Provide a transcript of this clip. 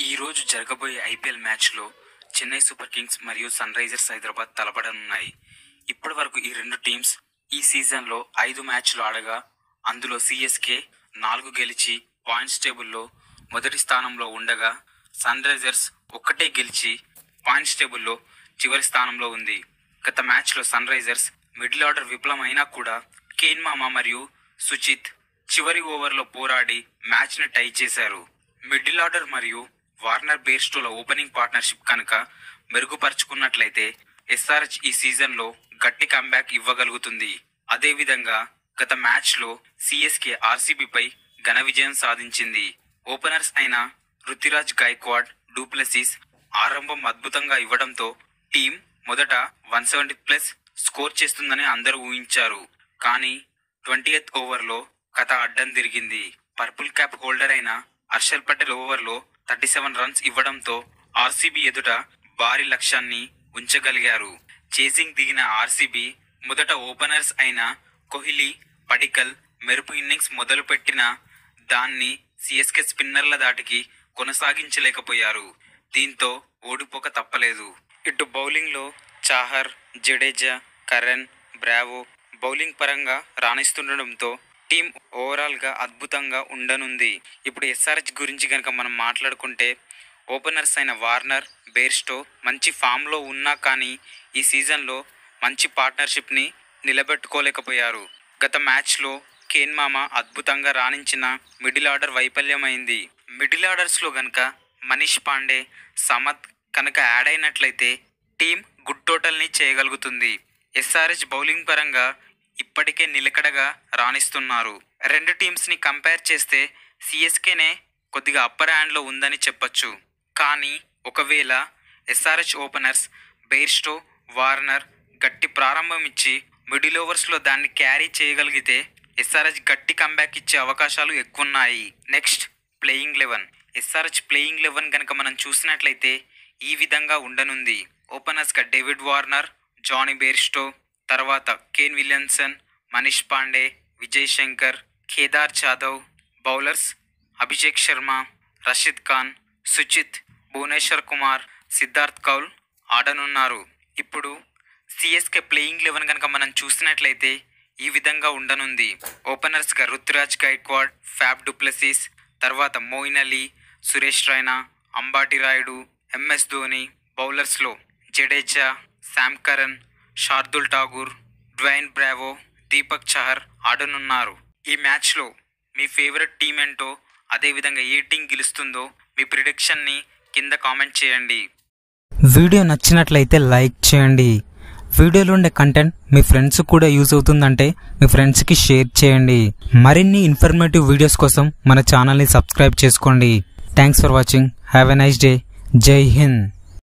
ఈ రోజు జరగబోయే ఐపీఎల్ మ్యాచ్లో చెన్నై సూపర్ కింగ్స్ మరియు సన్ రైజర్స్ హైదరాబాద్ తలపడనున్నాయి ఇప్పటి వరకు ఈ రెండు టీమ్స్ ఈ సీజన్లో ఐదు మ్యాచ్లు ఆడగా అందులో సిఎస్కే నాలుగు గెలిచి పాయింట్స్ టేబుల్లో మొదటి స్థానంలో ఉండగా సన్ రైజర్స్ ఒక్కటే గెలిచి పాయింట్స్ టేబుల్లో చివరి స్థానంలో ఉంది గత మ్యాచ్లో సన్ రైజర్స్ మిడిల్ ఆర్డర్ విఫలమైనా కూడా కేన్ మామా మరియు సుచిత్ చివరి ఓవర్లో పోరాడి మ్యాచ్ని టై చేశారు మిడిల్ ఆర్డర్ మరియు వార్నర్ బేర్స్టోల ఓపెనింగ్ పార్ట్నర్షిప్ కనుక మెరుగుపరుచుకున్నట్లయితే ఎస్ఆర్హెచ్ ఈ సీజన్లో గట్టి కంబ్యాక్ ఇవ్వగలుగుతుంది అదేవిధంగా గత మ్యాచ్లో సిఎస్కే ఆర్సీబీపై ఘన విజయం సాధించింది ఓపెనర్స్ అయిన రుతిరాజ్ గైక్వాడ్ డూప్లెసిస్ ఆరంభం అద్భుతంగా ఇవ్వడంతో టీం మొదట వన్ సెవెంటీ ప్లస్ స్కోర్ చేస్తుందని అందరూ ఊహించారు కానీ ట్వంటీ ఎయిత్ ఓవర్లో కథ అడ్డం తిరిగింది పర్పుల్ క్యాప్ హోల్డర్ అయిన హర్షల్ పటేల్ ఓవర్లో థర్టీ సెవెన్ రన్స్ ఇవ్వడంతో ఆర్సీబీ ఎదుట భారీ లక్ష్యాన్ని ఉంచగలిగారు చేసింగ్ దిగిన ఆర్సీబీ మొదట ఓపెనర్స్ అయిన కోహ్లీ పడికల్ మెరుపు ఇన్నింగ్స్ మొదలుపెట్టిన దాన్ని సిఎస్కే స్పిన్నర్ల దాటికి కొనసాగించలేకపోయారు దీంతో ఓడిపోక తప్పలేదు ఇటు బౌలింగ్లో Chahar Jadeja Curran Bravo bowling పరంగా రాణిస్తుండడంతో టీం ఓవరాల్గా అద్భుతంగా ఉండనుంది ఇప్పుడు ఎస్ఆర్హెచ్ గురించి కనుక మనం మాట్లాడుకుంటే ఓపెనర్స్ అయిన వార్నర్ బేర్స్టో మంచి ఫామ్లో ఉన్నా కానీ ఈ సీజన్లో మంచి పార్ట్నర్షిప్ని నిలబెట్టుకోలేకపోయారు గత మ్యాచ్లో కేన్ మామ అద్భుతంగా రాణించిన మిడిల్ ఆర్డర్ వైఫల్యమైంది మిడిల్ ఆర్డర్స్లో గనక మనీష్ పాండే సమత్ కనుక యాడ్ అయినట్లయితే టీం గుడ్ టోటల్ని చేయగలుగుతుంది ఎస్ఆర్హెచ్ బౌలింగ్ పరంగా ఇప్పటికే నిలకడగా రాణిస్తున్నారు రెండు టీమ్స్ని కంపేర్ చేస్తే సిఎస్కేనే కొద్దిగా అప్పర్ హ్యాండ్లో ఉందని చెప్పొచ్చు కానీ ఒకవేళ ఎస్ఆర్హెచ్ ఓపెనర్స్ బెయిర్స్టో వార్నర్ గట్టి ప్రారంభం ఇచ్చి మిడిల్ ఓవర్స్లో దాన్ని క్యారీ చేయగలిగితే ఎస్ఆర్హెచ్ గట్టి కంబ్యాక్ ఇచ్చే అవకాశాలు ఎక్కువ ఉన్నాయి next playing eleven SRH playing eleven కనుక మనం చూసినట్లయితే ఈ విధంగా ఉండనుంది ఓపెనర్స్గా డేవిడ్ వార్నర్ జానీ బేర్స్టో తర్వాత Kane Williamson Manish Pandey Vijay Shankar Kedar Jadhav bowlers Abhishek Sharma Rashid Khan Suchith Bhuvneshwar Kumar Siddharth Kaul ఆడనున్నారు ఇప్పుడు సిఎస్కే ప్లేయింగ్ లెవెన్ కనుక మనం చూసినట్లయితే ఈ విధంగా ఉండనుంది ఓపెనర్స్గా రుతురాజ్ గైక్వాడ్ ఫ్యాబ్ డుప్లెసిస్ తర్వాత మోయిన్ అలీ సురేష్ రైనా అంబాటి రాయుడు ఎంఎస్ ధోని బౌలర్స్లో Jadeja Sam Curran Shardul Tagore Dwayne Bravo Deepak Chahar ఆడనున్నారు ఈ మ్యాచ్లో మీ ఫేవరెట్ టీం ఏంటో అదేవిధంగా ఏ టీం గెలుస్తుందో మీ ప్రిడిక్షన్ని కింద కామెంట్ చేయండి వీడియో నచ్చినట్లయితే లైక్ చేయండి వీడియోలో ఉండే కంటెంట్ మీ ఫ్రెండ్స్ కూడా యూజ్ అవుతుందంటే మీ ఫ్రెండ్స్కి షేర్ చేయండి మరిన్ని ఇన్ఫర్మేటివ్ వీడియోస్ కోసం మన ఛానల్ని సబ్స్క్రైబ్ చేసుకోండి thanks for watching have a nice day జై హింద్